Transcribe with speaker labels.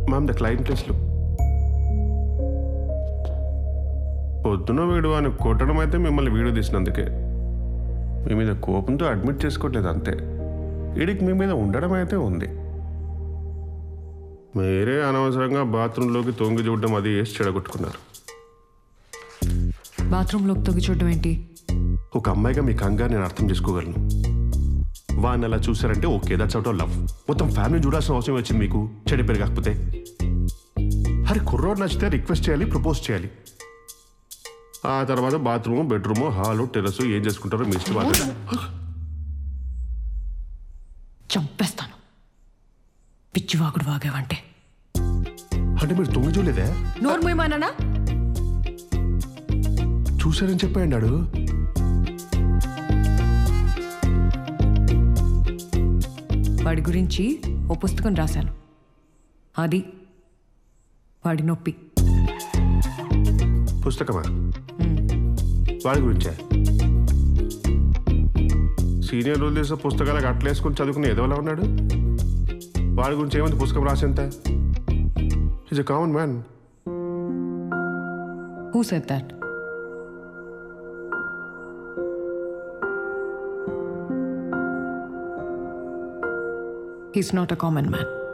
Speaker 1: Ma'am the client లిస్ట్లు పొద్దున వీడు అని కొట్టడం అయితే మిమ్మల్ని వీడియో తీసినందుకే మీ మీద కోపంతో అడ్మిట్ చేసుకోవట్లేదు అంతే వీడికి మీ మీద ఉండడం అయితే ఉంది మీరే అనవసరంగా బాత్రూంలోకి తొంగి చూడడం అది వేసి చెడగొట్టుకున్నారు
Speaker 2: బాత్రూంలోకి తొగి చూడడం ఏంటి
Speaker 1: ఒక అమ్మాయిగా మీ కంగా నేను అర్థం చేసుకోగలను వాడిని అలా చూసారంటే okay that's out of love మొత్తం ఫ్యామిలీ చూడాల్సిన అవసరం వచ్చింది మీకు చెడు పెరగకపోతే అరే కుర్రోడు నచ్చితే రిక్వెస్ట్ చేయాలి ప్రపోజ్ చేయాలి ఆ తర్వాత బాత్రూమ్ బెడ్రూమ్ హాలు టెరస్ ఏం చేసుకుంటారో మీ ఇష్టం బాధ్యత.
Speaker 2: చంపేస్తాను పిచ్చివాగుడు వాగావంటే
Speaker 1: అంటే మీరు తొంగి చూడలేదే
Speaker 2: నోరు మూయమానా
Speaker 1: చూశారని చెప్పాడు ఆడు.
Speaker 2: వాడి గురించి ఓ పుస్తకం రాశాను అది వాడి నొప్పి
Speaker 1: పుస్తకమా వాడి గురించే సీనియర్ రూల్ చేసే పుస్తకాలకు అట్లేసుకుని చదువుకుని ఎదవలా ఉన్నాడు వాడి గురించి ఏముంది పుస్తకం రాసేంత is a common man
Speaker 2: who said that he's not a common man